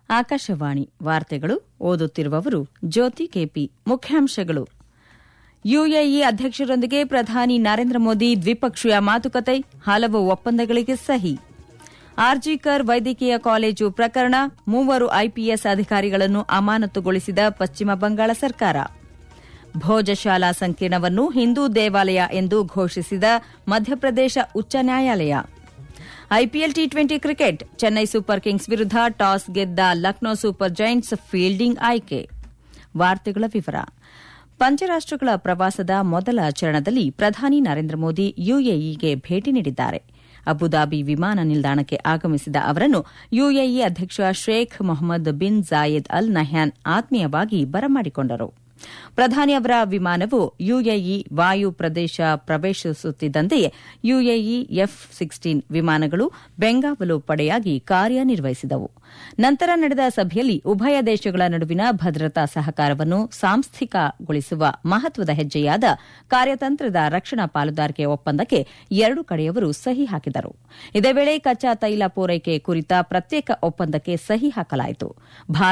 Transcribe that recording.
ಆಕಾಶವಾಣಿ ವಾರ್ತೆಗಳು ಓದುತ್ತಿರುವವರು ಜ್ಯೋತಿ ಕೆಪಿ ಮುಖ್ಯಾಂಶಗಳು ಯುಎಇ ಅಧ್ಯಕ್ಷರೊಂದಿಗೆ ಪ್ರಧಾನಿ ನರೇಂದ್ರ ಮೋದಿ ದ್ವಿಪಕ್ಷೀಯ ಮಾತುಕತೆ ಹಲವು ಒಪ್ಪಂದಗಳಿಗೆ ಸಹಿ ಆರ್ಜಿಕರ್ ವೈದ್ಯಕೀಯ ಕಾಲೇಜು ಪ್ರಕರಣ ಮೂವರು ಐಪಿಎಸ್ ಅಧಿಕಾರಿಗಳನ್ನು ಅಮಾನತುಗೊಳಿಸಿದ ಪಶ್ಚಿಮ ಬಂಗಾಳ ಸರ್ಕಾರ ಭೋಜಶಾಲಾ ಸಂಕೀರ್ಣವನ್ನು ಹಿಂದೂ ದೇವಾಲಯ ಎಂದು ಘೋಷಿಸಿದ ಮಧ್ಯಪ್ರದೇಶ ಉಚ್ಚ ನ್ಯಾಯಾಲಯ IPL T twenty cricket Chennai super kings ವಿರುದ್ಧ ಟಾಸ್ ಗೆದ್ದ ಲಕ್ನೋ ಸೂಪರ್ ಜೈಂಟ್ಸ್ ಫೀಲ್ಡಿಂಗ್ ಆಯ್ಕೆ ವಾರ್ತೆಗಳ ವಿವರ ಪಂಚರಾಷ್ಟಗಳ ಪ್ರವಾಸದ ಮೊದಲ ಚರಣದಲ್ಲಿ ಪ್ರಧಾನಿ ನರೇಂದ್ರ ಮೋದಿ ಯುಎಇಗೆ ಭೇಟಿ ನೀಡಿದ್ದಾರೆ ಅಬುದಾಬಿ ವಿಮಾನ ನಿಲ್ದಾಣಕ್ಕೆ ಆಗಮಿಸಿದ ಅವರನ್ನು ಯುಎಇ ಅಧ್ಯಕ್ಷ Sheikh Mohammed bin Zayed Al Nahyan ಆತ್ಮೀಯವಾಗಿ ಬರಮಾಡಿಕೊಂಡರು ಪ್ರಧಾನಿ ಅವರ ವಿಮಾನವು ಯುಎಇ ವಾಯು ಪ್ರದೇಶ ಪ್ರವೇಶಿಸುತ್ತಿದ್ದಂತೆಯೇ ಯುಎಇ ಎಫ್ ಸಿಕ್ಸ್ಟೀನ್ ವಿಮಾನಗಳು ಬೆಂಗಾವಲು ಪಡೆಯಾಗಿ ಕಾರ್ಯನಿರ್ವಹಿಸಿದವು ನಂತರ ನಡೆದ ಸಭೆಯಲ್ಲಿ ಉಭಯ ದೇಶಗಳ ನಡುವಿನ ಭದ್ರತಾ ಸಹಕಾರವನ್ನು ಸಾಂಸ್ಥಿಕಗೊಳಿಸುವ ಮಹತ್ವದ ಹೆಜ್ಜೆಯಾದ ಕಾರ್ಯತಂತ್ರದ ರಕ್ಷಣಾ ಪಾಲುದಾರಿಕೆ ಒಪ್ಪಂದಕ್ಕೆ ಎರಡು ಕಡೆಯವರು ಸಹಿ ಹಾಕಿದರು ಇದೇ ವೇಳೆ ಕಚ್ಚಾ ತೈಲ ಪೂರೈಕೆ ಕುರಿತ ಪ್ರತ್ಯೇಕ ಒಪ್ಪಂದಕ್ಕೆ ಸಹಿ ಹಾಕಲಾಯಿತು